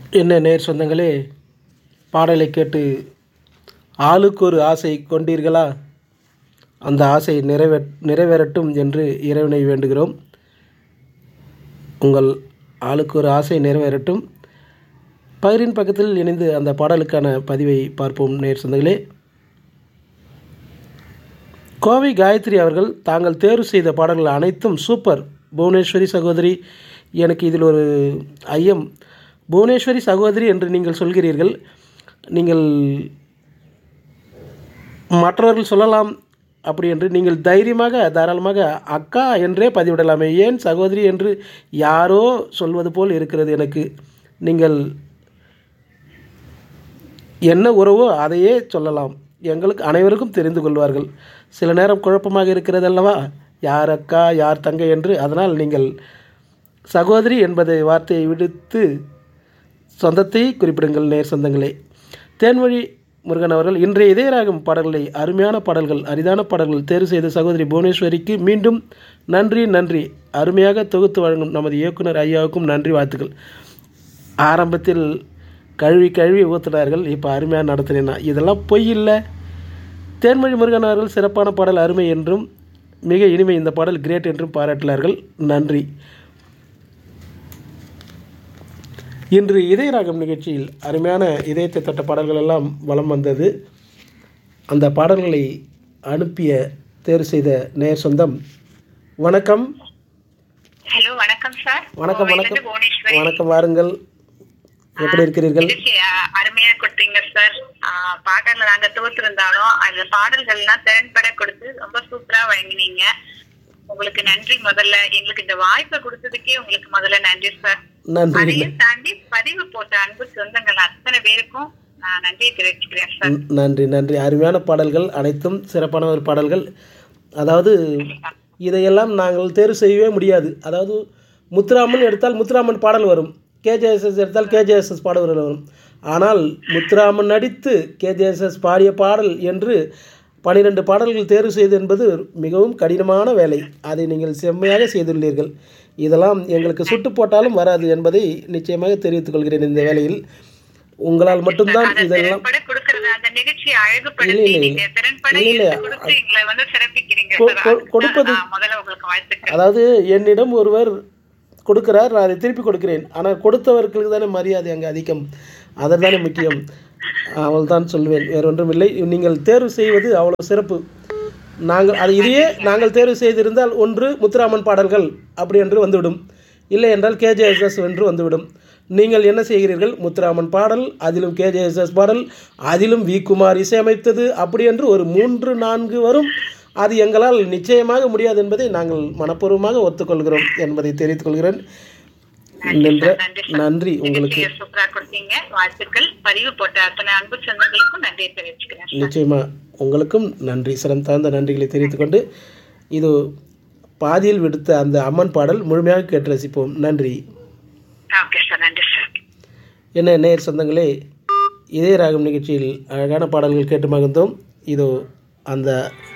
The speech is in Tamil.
என்ன நேர் சொந்தங்களே பாடலை கேட்டு ஆளுக்கு ஒரு ஆசை கொண்டீர்களா அந்த ஆசை நிறைவே நிறைவேறட்டும் என்று இறைவனை வேண்டுகிறோம் உங்கள் ஆளுக்கு ஒரு ஆசை நிறைவேறட்டும் பகிரின் பக்கத்தில் இணைந்து அந்த பாடலுக்கான பதிவை பார்ப்போம் நேர் சொந்தங்களே கோவை காயத்ரி அவர்கள் தாங்கள் தேர்வு செய்த பாடல்கள் அனைத்தும் சூப்பர் புவனேஸ்வரி சகோதரி எனக்கு இதில் ஒரு ஐயம் புவனேஸ்வரி சகோதரி என்று நீங்கள் சொல்கிறீர்கள் நீங்கள் மற்றவர்கள் சொல்லலாம் அப்படி என்று நீங்கள் தைரியமாக தாராளமாக அக்கா என்றே பதிவிடலாமே ஏன் சகோதரி என்று யாரோ சொல்வது போல் இருக்கிறது எனக்கு நீங்கள் என்ன உறவோ அதையே சொல்லலாம் எங்களுக்கு அனைவருக்கும் தெரிந்து கொள்வார்கள் சில நேரம் குழப்பமாக இருக்கிறது அல்லவா யார் அக்கா யார் தங்கை என்று அதனால் நீங்கள் சகோதரி என்பதை வார்த்தையை விடுத்து சொந்தத்தை குறிப்பிடுங்கள் நேர் சொந்தங்களே தேன்மொழி முருகன் அவர்கள் இன்றைய இதயராகும் பாடல்களை அருமையான பாடல்கள் அரிதான பாடல்கள் தேர்வு செய்த சகோதரி புவனேஸ்வரிக்கு மீண்டும் நன்றி நன்றி அருமையாக தொகுத்து வழங்கும் நமது இயக்குனர் ஐயாவுக்கும் நன்றி வாழ்த்துக்கள் ஆரம்பத்தில் கழுவி கழுவி ஊற்றுனார்கள் இப்போ அருமையாக நடத்தினேன்னா இதெல்லாம் பொய் இல்லை தேன்மொழி முருகன் அவர்கள் சிறப்பான பாடல் அருமை என்றும் மிக இனிமை இந்த பாடல் கிரேட் என்றும் பாராட்டினார்கள் நன்றி இன்று இதயராகம் நிகழ்ச்சியில் அருமையான இதயத்தை தொட்ட பாடல்கள் எல்லாம் வலம் வந்தது அந்த பாடல்களை அனுப்பிய தேர்வு செய்த நேர் சொந்தம் வணக்கம் ஹலோ வணக்கம் சார் வணக்கம் கோவையிலிருந்து வணக்கம் புவனேஸ்வரி வணக்கம் வாருங்கள் எப்படி இருக்கிறீர்கள் நிகழ்ச்சி, ஆ, அருமையா கொடுத்தீங்க சார் ஆ, பாடல்ல நாங்க தோத்திருந்தாலும் அந்த பாடல்கள்லாம் திறன்பட கொடுத்து ரொம்ப சூப்பரா வழங்கினீங்க உங்களுக்கு நன்றி முதல்ல எங்களுக்கு இந்த வாய்ப்பை கொடுத்ததுக்கே உங்களுக்கு முதல்ல நன்றி சார் நன்றி அதையும் தாண்டி பதிவு போட்ட அன்பு சொந்தங்கள் அத்தனை பேருக்கும் நான் நன்றியை தெரிவிச்சுக்கிறேன் சார் ந- நன்றி நன்றி அருமையான பாடல்கள் அனைத்தும் சிறப்பான ஒரு பாடல்கள் அதாவது இதையெல்லாம் நாங்கள் தேர்வு செய்யவே முடியாது அதாவது முத்துராமன் எடுத்தால் முத்துராமன் பாடல் வரும் கேஜேஎஸ்எஸ் எடுத்தால் கேஜேஎஸ்எஸ் பாடல்கள் வரும் ஆனால் முத்துராமன் நடித்து கேஜேஎஸ்எஸ் பாடிய பாடல் என்று பனிரெண்டு பாடல்கள் தேர்வு செய்து என்பது மிகவும் கடினமான வேலை அதை நீங்கள் செம்மையாக செய்துள்ளீர்கள் இதெல்லாம் எங்களுக்கு சுட்டு போட்டாலும் வராது என்பதை நிச்சயமாக தெரிவித்துக் கொள்கிறேன் இந்த வேளையில் உங்களால் மட்டும்தான் அதை இதெல்லாம் திறன்பட கொடுக்கறது அந்த நிகழ்ச்சியை அழகுபடுத்தி இல்லை, இல்லை. நீங்க திறன்பட இல்லை, இல்லை. எடுத்து கொடுத்து எங்களை வந்து சிறப்பிக்கிறீங்க கொ- சார் கொ- அதுக்கு கொடுப்பது- நான் முதல்ல உங்களுக்கு வாழ்த்துக்கள் அதாவது என்னிடம் ஒருவர் கொடுக்கிறார் நான் அதை திருப்பி கொடுக்கிறேன் ஆனால் கொடுத்தவர்களுக்கு தானே மரியாதை அங்கே அதிகம் அதன் தானே முக்கியம் அவள் தான் சொல்வேன் வேறு ஒன்றும் இல்லை நீங்கள் தேர்வு செய்வது அவ்வளோ சிறப்பு நாங்கள் அது இதையே நாங்கள் தேர்வு செய்திருந்தால் ஒன்று முத்துராமன் பாடல்கள் அப்படி என்று வந்துவிடும் இல்லை என்றால் கேஜேஎஸ்எஸ் என்று வந்துவிடும் நீங்கள் என்ன செய்கிறீர்கள் முத்துராமன் பாடல் அதிலும் கேஜேஎஸ்எஸ் பாடல் அதிலும் வி குமார் இசையமைத்தது அப்படி என்று ஒரு மூன்று நான்கு வரும் அது எங்களால் நிச்சயமாக முடியாது என்பதை நாங்கள் மனப்பூர்வமாக ஒத்துக்கொள்கிறோம் என்பதை தெரிவித்துக் கொள்கிறேன் நின்ற நன்றி உங்களுக்கு நிகழ்ச்சியை சூப்பரா கொடுத்தீங்க வாழ்த்துக்கள் பதிவு போட்ட அத்தனை அன்பு சொந்தங்களுக்கும் நன்றியை தெரிவிச்சுக்கிறேன் நிச்சயமா உங்களுக்கும் நன்றி சிரம் தாழ்ந்த நன்றிகளை தெரிவித்துக்கொண்டு இது பாதியில் விடுத்த அந்த அம்மன் பாடல் முழுமையாக கேட்டு ரசிப்போம் நன்றி ஓகே சார் நன்றி சார் என்ன நேர் சொந்தங்களே இதே ராகம் நிகழ்ச்சியில் அழகான பாடல்கள் கேட்டு மகிழ்ந்தோம் இதோ அந்த